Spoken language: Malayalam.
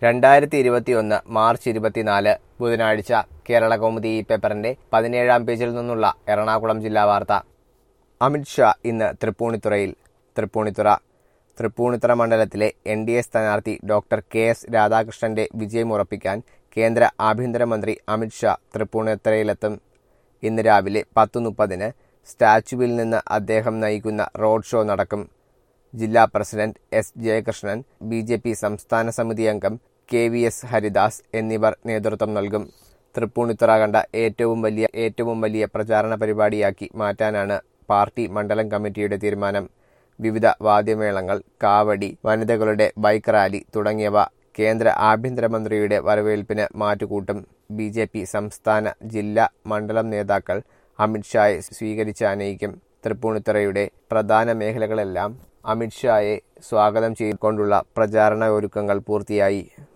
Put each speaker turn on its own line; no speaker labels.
രണ്ടായിരത്തി ഇരുപത്തിയൊന്ന് മാർച്ച് ഇരുപത്തിനാല് ബുധനാഴ്ച കേരള കൗമുദി ഈ പേപ്പറിന്റെ പതിനേഴാം പേജിൽ നിന്നുള്ള എറണാകുളം ജില്ലാ വാർത്ത അമിത്ഷാ ഇന്ന് തൃപ്പൂണിത്തുറയിൽ തൃപ്പൂണിത്തുറ തൃപ്പൂണിത്തുറ മണ്ഡലത്തിലെ എൻ ഡി എ സ്ഥാനാർത്ഥി ഡോക്ടർ കെ എസ് രാധാകൃഷ്ണന്റെ വിജയമുറപ്പിക്കാൻ കേന്ദ്ര ആഭ്യന്തരമന്ത്രി അമിത്ഷാ തൃപ്പൂണിത്തുറയിലെത്തും ഇന്ന് രാവിലെ പത്ത് മുപ്പതിന് സ്റ്റാച്യുവിൽ നിന്ന് അദ്ദേഹം നയിക്കുന്ന റോഡ് ഷോ നടക്കും ജില്ലാ president S Jayakrishnan B J P സംസ്ഥാന സമിതി അംഗം കെ വി എസ് ഹരിദാസ് എന്നിവർ നേതൃത്വം നൽകും തൃപ്പൂണിത്തുറ കണ്ട ഏറ്റവും വലിയ ഏറ്റവും വലിയ പ്രചാരണ പരിപാടിയാക്കി മാറ്റാനാണ് പാർട്ടി മണ്ഡലം കമ്മിറ്റിയുടെ തീരുമാനം വിവിധ വാദ്യമേളങ്ങൾ കാവടി വനിതകളുടെ ബൈക്ക് റാലി തുടങ്ങിയവ കേന്ദ്ര ആഭ്യന്തരമന്ത്രിയുടെ വരവേൽപ്പിന് മാറ്റുകൂട്ടും ബി ജെ പി സംസ്ഥാന ജില്ലാ മണ്ഡലം നേതാക്കൾ അമിത്ഷായെ സ്വീകരിച്ചാനയിക്കും തൃപ്പൂണിത്തുറയുടെ പ്രധാന മേഖലകളെല്ലാം അമിത്ഷായെ സ്വാഗതം ചെയ്തുകൊണ്ടുള്ള പ്രചാരണ ഒരുക്കങ്ങൾ പൂർത്തിയായി